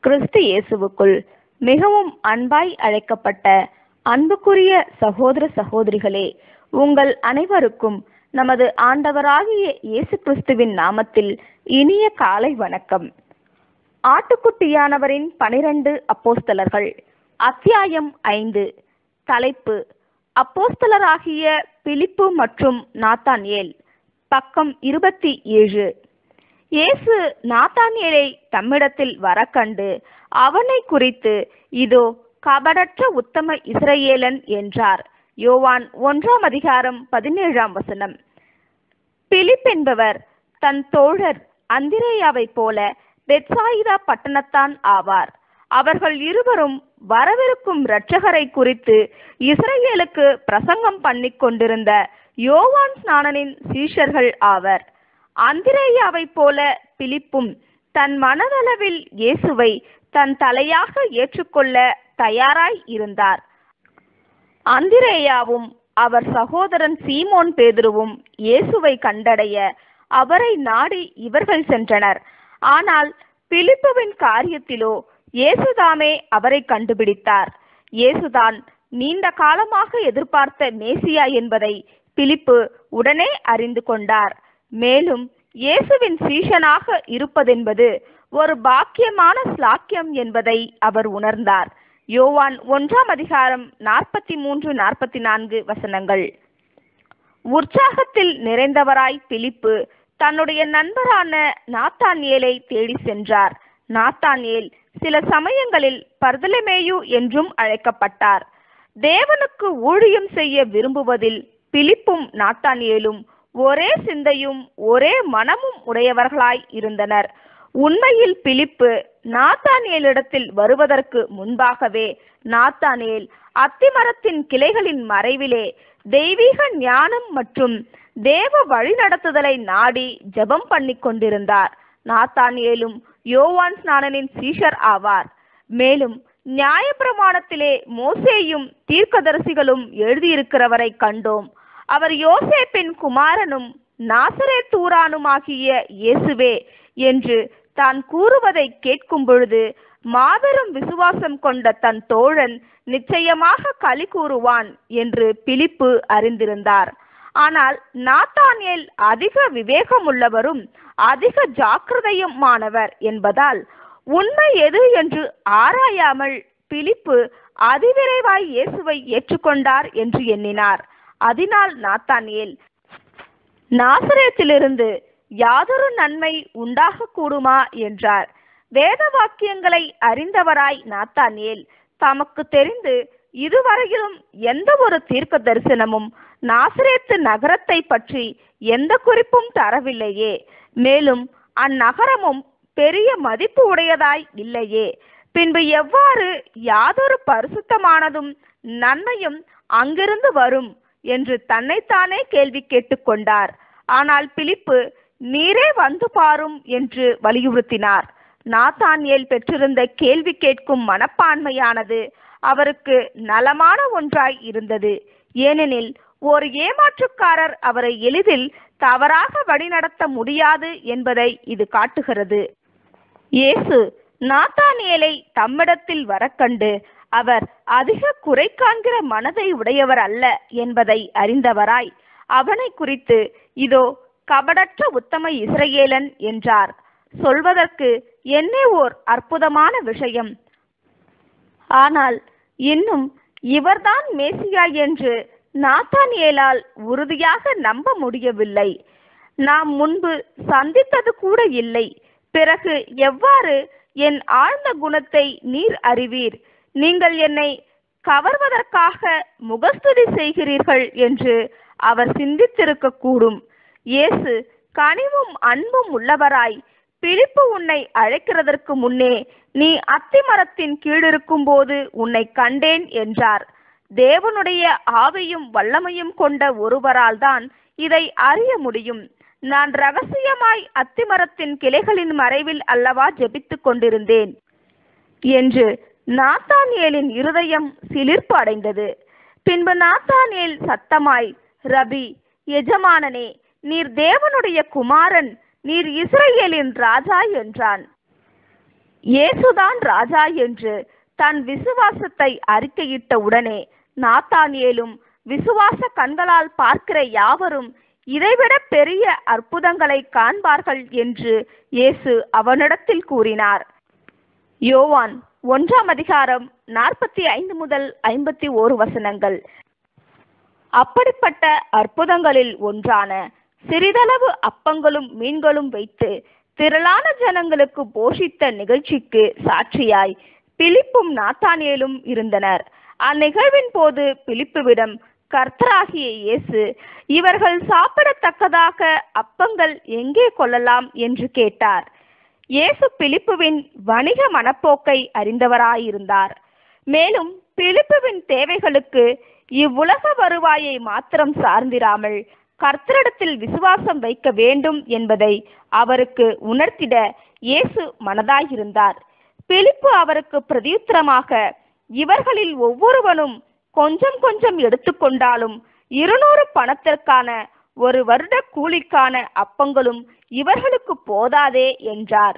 கிறிஸ்து இயேசுவுக்குள் மிகவும் அன்பாய் அழைக்கப்பட்ட அன்புக்குரிய சகோதர சகோதரிகளே உங்கள் அனைவருக்கும் நமது ஆண்டவராகிய இயேசு கிறிஸ்துவின் நாமத்தில் இனிய காலை வணக்கம் ஆட்டுக்குட்டியானவரின் பனிரெண்டு அப்போஸ்தலர்கள் அத்தியாயம் ஐந்து தலைப்பு அப்போஸ்தலராகிய பிலிப்பு மற்றும் நாத்தானியேல் பக்கம் இருபத்தி ஏழு இயேசு நாத்தானியேலை தம்மிடத்தில் வரக்கண்டு அவனை குறித்து இதோ கபடற்ற உத்தம இஸ்ரவேலன் என்றார் யோவான் ஒன்றாம் அதிகாரம் பதினேழாம் வசனம் பிலிப் என்பவர் தன் தோழர் அந்திரேயாவைப் போல பெட்சாயிதா பட்டணத்தான் ஆவார் அவர்கள் இருவரும் வரவிருக்கும் இரட்சகரை குறித்து இஸ்ரேலுக்கு பிரசங்கம் பண்ணிக் கொண்டிருந்த யோவான் ஸ்நானனின் சீஷர்கள் ஆவர் அந்திரேயாவைப் போல பிலிப்பும் தன் மனதளவில் இயேசுவை தன் தலையாக ஏற்றுக்கொள்ள தயாராய் இருந்தார் அந்திரேயாவும் அவர் சகோதரன் சீமோன் பேதுருவும் இயேசுவை கண்டடைய அவரை நாடி இவர்கள் சென்றனர் ஆனால் பிலிப்புவின் காரியத்திலோ இயேசுதாமே அவரை கண்டுபிடித்தார் இயேசுதான் நீண்ட காலமாக எதிர்பார்த்த மேசியா என்பதை பிலிப்பு உடனே அறிந்து கொண்டார் மேலும் இயேசுவின் சீஷனாக இருப்பதென்பது ஒரு பாக்கியமான ஸ்லாக்கியம் என்பதை அவர் உணர்ந்தார் யோவான் ஒன்றாம் அதிகாரம் நாற்பத்தி மூன்று நாற்பத்தி நான்கு வசனங்கள் உற்சாகத்தில் நிறைந்தவராய் பிலிப்பு தன்னுடைய நண்பரான நாத்தானியேலை தேடி சென்றார் நாத்தானியேல் சில சமயங்களில் பர்தலமேயு என்றும் அழைக்கப்பட்டார் தேவனுக்கு ஊழியம் செய்ய விரும்புவதில் பிலிப்பும் நாத்தானியேலும் ஒரே சிந்தையும் ஒரே மனமும் உடையவர்களாய் இருந்தனர் உண்மையில் பிலிப்பு நாத்தானியலிடத்தில் வருவதற்கு முன்பாகவே நாத்தானியேல் அத்திமரத்தின் கிளைகளின் மறைவிலே தெய்வீக ஞானம் மற்றும் தேவ வழிநடத்துதலை நாடி ஜெபம் பண்ணி கொண்டிருந்தார் நாத்தானியேலும் யோவான் ஸ்நானனின் சீஷர் ஆவார் மேலும் நியாயப்பிரமாணத்திலே மோசேயும் தீர்க்கதரிசிகளும் எழுதியிருக்கிறவரை கண்டோம் அவர் யோசேப்பின் குமாரனும் நாசரே தூரானுமாகிய இயேசுவே என்று தான் கூறுவதை கேட்கும் பொழுது மாபெரும் விசுவாசம் கொண்ட தன் தோழன் நிச்சயமாக களி கூறுவான் என்று பிலிப்பு அறிந்திருந்தார் ஆனால் நாத்தானியல் அதிக விவேகமுள்ளவரும் அதிக ஜாக்கிரதையுமானவர் என்பதால் உண்மை எது என்று ஆராயாமல் பிலிப்பு அதிவிரைவாய் இயேசுவை ஏற்றுக்கொண்டார் என்று எண்ணினார் அதனால் நாத்தானியேல் நாசரேத்திலிருந்து யாதொரு நன்மை உண்டாக கூடுமா என்றார் வேத வாக்கியங்களை அறிந்தவராய் நாத்தானியேல் தமக்கு தெரிந்து இதுவரையிலும் எந்த ஒரு தீர்க்க தரிசனமும் நாசரேத்து நகரத்தை பற்றி எந்த குறிப்பும் தரவில்லையே மேலும் அந்நகரமும் பெரிய மதிப்பு உடையதாய் இல்லையே பின்பு எவ்வாறு யாதொரு பரிசுத்தமானதும் நன்மையும் அங்கிருந்து வரும் என்று தன்னைத்தானே கேள்வி கேட்டுக்கொண்டார் ஆனால் பிலிப்பு நீரே வந்து பாரும் என்று வலியுறுத்தினார் நாத்தானியல் பெற்றிருந்த கேள்வி கேட்கும் மனப்பான்மையானது அவருக்கு நலமான ஒன்றாய் இருந்தது ஏனெனில் ஒரு ஏமாற்றுக்காரர் அவரை எளிதில் தவறாக வழிநடத்த முடியாது என்பதை இது காட்டுகிறது இயேசு நாத்தானியலை தம்மிடத்தில் வரக்கண்டு அவர் அதிக குறை காண்கிற மனதை உடையவர் அல்ல என்பதை அறிந்தவராய் அவனை குறித்து இதோ கபடற்ற உத்தம இஸ்ரேலன் என்றார் சொல்வதற்கு என்ன ஓர் அற்புதமான விஷயம் ஆனால் இன்னும் இவர்தான் மேசியா என்று நாத்தானியேலால் உறுதியாக நம்ப முடியவில்லை நாம் முன்பு சந்தித்தது கூட இல்லை பிறகு எவ்வாறு என் ஆழ்ந்த குணத்தை நீர் அறிவீர் நீங்கள் என்னை கவர்வதற்காக முகஸ்துதி செய்கிறீர்கள் என்று அவர் சிந்தித்திருக்க கூடும் இயேசு கனிவும் அன்பும் உள்ளவராய் பிலிப்பு உன்னை அழைக்கிறதற்கு முன்னே நீ அத்திமரத்தின் கீழிருக்கும் போது உன்னை கண்டேன் என்றார் தேவனுடைய ஆவியும் வல்லமையும் கொண்ட ஒருவரால் தான் இதை அறிய முடியும் நான் ரகசியமாய் அத்திமரத்தின் கிளைகளின் மறைவில் அல்லவா ஜெபித்துக் கொண்டிருந்தேன் என்று நாத்தானியேலின் இருதயம் சிலிர்ப்பு அடைந்தது பின்பு நாத்தானியேல் சத்தமாய் ரபி எஜமானனே நீர் தேவனுடைய குமாரன் நீர் இஸ்ரவேலின் ராஜா என்றான் இயேசுதான் ராஜா என்று தன் விசுவாசத்தை அறிக்கையிட்ட உடனே நாத்தானியேலும் விசுவாச கண்களால் பார்க்கிற யாவரும் இதைவிட பெரிய அற்புதங்களை காண்பார்கள் என்று இயேசு அவனிடத்தில் கூறினார் யோவான் ஒன்றாம் அதிகாரம் நாற்பத்தி ஐந்து முதல் ஐம்பத்தி ஓரு வசனங்கள் அப்படிப்பட்ட அற்புதங்களில் ஒன்றான சிறிதளவு அப்பங்களும் மீன்களும் வைத்து திரளான ஜனங்களுக்கு போஷித்த நிகழ்ச்சிக்கு சாட்சியாய் பிலிப்பும் நாத்தானியேலும் இருந்தனர் அந்நிகழ்வின் போது பிலிப்புவிடம் கர்த்தராகிய இயேசு இவர்கள் சாப்பிடத்தக்கதாக அப்பங்கள் எங்கே கொள்ளலாம் என்று கேட்டார் இயேசு பிலிப்புவின் வணிக மனப்போக்கை அறிந்தவராயிருந்தார் மேலும் பிலிப்புவின் தேவைகளுக்கு இவ்வுலக வருவாயை மாத்திரம் சார்ந்திராமல் கர்த்தரிடத்தில் விசுவாசம் வைக்க வேண்டும் என்பதை அவருக்கு உணர்த்திட இயேசு மனதாயிருந்தார் பிலிப்பு அவருக்கு பிரதியுத்தரமாக இவர்களில் ஒவ்வொருவனும் கொஞ்சம் கொஞ்சம் எடுத்துக்கொண்டாலும் இருநூறு பணத்திற்கான ஒரு வருட கூலிக்கான அப்பங்களும் இவர்களுக்கு போதாதே என்றார்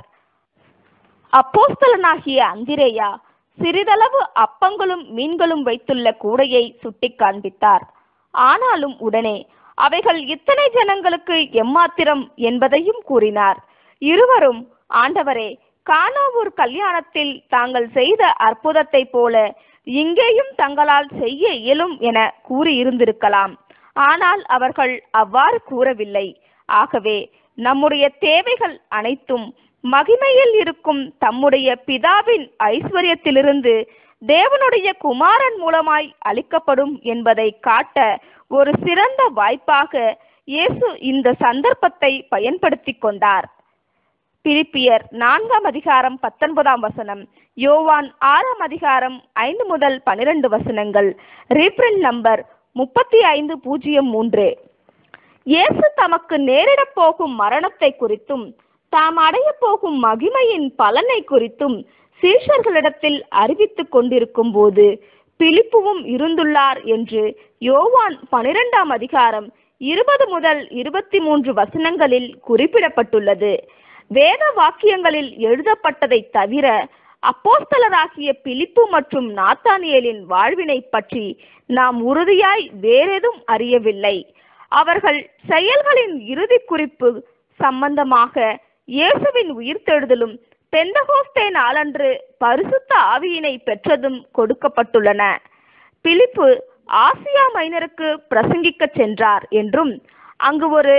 அப்போஸ்தலனாகிய அந்திரேயா சிறிதளவு அப்பங்களும் மீன்களும் வைத்துள்ள கூடையை சுட்டி காண்பித்தார் ஆனாலும் உடனே அவைகள் இத்தனை ஜனங்களுக்கு எம்மாத்திரம் என்பதையும் கூறினார் இருவரும் ஆண்டவரே கானாவூர் கல்யாணத்தில் தாங்கள் செய்த அற்புதத்தை போல இங்கேயும் தங்களால் செய்ய இயலும் என கூறியிருந்திருக்கலாம் ஆனால் அவர்கள் அவ்வாறு கூறவில்லை ஆகவே நம்முடைய தேவைகள் அனைத்தும் மகிமையில் இருக்கும் தம்முடைய பிதாவின் ஐஸ்வர்யத்திலிருந்து தேவனுடைய குமாரன் மூலமாய் அளிக்கப்படும் என்பதை காட்ட ஒரு சிறந்த வாய்ப்பாக இயேசு இந்த சந்தர்ப்பத்தை பயன்படுத்தி கொண்டார் பிலிப்பியர் நான்காம் அதிகாரம் பத்தொன்பதாம் வசனம் யோவான் ஆறாம் அதிகாரம் ஐந்து முதல் பனிரெண்டு வசனங்கள் ரீப்ரிண்ட் நம்பர் முப்பத்தி ஐந்து பூஜ்ஜியம் மூன்று இயேசு தமக்கு நேரிடப் போகும் மரணத்தை குறித்தும் தாம் அடைய போகும் மகிமையின் பலனை குறித்தும் சீஷர்களிடத்தில் அறிவித்துக் கொண்டிருக்கும் போது பிலிப்புவும் இருந்துள்ளார் என்று யோவான் பனிரெண்டாம் அதிகாரம் இருபது முதல் இருபத்தி மூன்று வசனங்களில் குறிப்பிடப்பட்டுள்ளது வேத வாக்கியங்களில் எழுதப்பட்டதை தவிர அப்போஸ்தலராகிய பிலிப்பு மற்றும் நாத்தானியலின் வாழ்வினை பற்றி நாம் உறுதியாய் வேறெதும் அறியவில்லை அவர்கள் செயல்களின் இறுதி குறிப்பு சம்பந்தமாக இயேசுவின் உயிர்த்தெழுதலும் பெந்தகோஸ்தே நாளன்று பரிசுத்த ஆவியினை பெற்றதும் கொடுக்கப்பட்டுள்ளன பிலிப்பு ஆசியா மைனருக்கு பிரசங்கிக்க சென்றார் என்றும் அங்கு ஒரு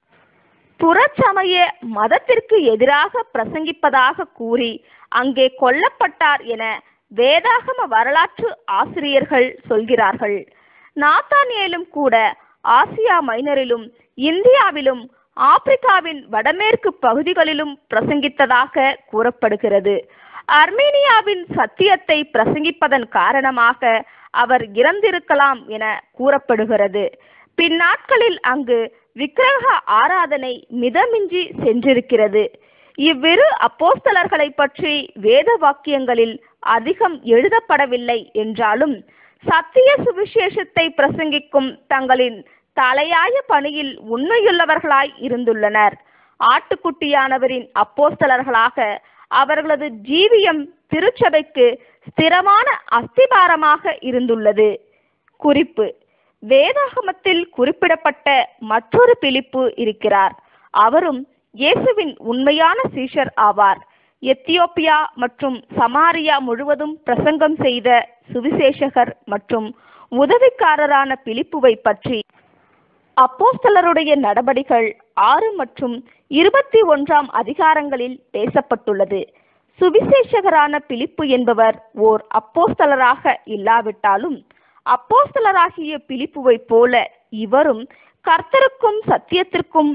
புறச்சமய மதத்திற்கு எதிராக பிரசங்கிப்பதாக கூறி அங்கே கொல்லப்பட்டார் என வேதாகம வரலாற்று ஆசிரியர்கள் சொல்கிறார்கள் நாத்தானியேலும் கூட ஆசியா மைனரிலும் இந்தியாவிலும் ஆப்பிரிக்காவின் வடமேற்கு பகுதிகளிலும் பிரசங்கித்ததாக கூறப்படுகிறது அர்மீனியாவின் சத்தியத்தை பிரசங்கிப்பதன் காரணமாக அவர் இறந்திருக்கலாம் என கூறப்படுகிறது பின்னாட்களில் அங்கு விக்கிரக ஆராதனை மிதமின்றி சென்றிருக்கிறது இவ்விரு அப்போஸ்தலர்களை பற்றி வேத வாக்கியங்களில் அதிகம் எழுதப்படவில்லை என்றாலும் சத்திய சுவிசேஷத்தை பிரசங்கிக்கும் தங்களின் தலையாய பணியில் உண்மையுள்ளவர்களாய் இருந்துள்ளனர் ஆட்டுக்குட்டியானவரின் அப்போஸ்தலர்களாக அவர்களது ஜீவியம் திருச்சபைக்கு ஸ்திரமான அஸ்திபாரமாக இருந்துள்ளது குறிப்பு வேதாகமத்தில் குறிப்பிடப்பட்ட மற்றொரு பிலிப்பு இருக்கிறார் அவரும் இயேசுவின் உண்மையான சீஷர் ஆவார் எத்தியோப்பியா மற்றும் சமாரியா முழுவதும் பிரசங்கம் செய்த சுவிசேஷகர் மற்றும் உதவிக்காரரான பிலிப்புவை பற்றி அப்போஸ்தலருடைய நடபடிகள் ஆறு மற்றும் இருபத்தி ஒன்றாம் அதிகாரங்களில் பேசப்பட்டுள்ளது சுவிசேஷகரான பிலிப்பு என்பவர் ஓர் அப்போஸ்தலராக இல்லாவிட்டாலும் அப்போஸ்தலராகிய பிலிப்புவைப் போல இவரும் கர்த்தருக்கும் சத்தியத்திற்கும்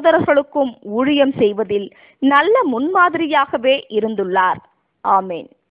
சகோதரர்களுக்கும் ஊழியம் செய்வதில் நல்ல முன்மாதிரியாகவே இருந்துள்ளார் ஆமேன்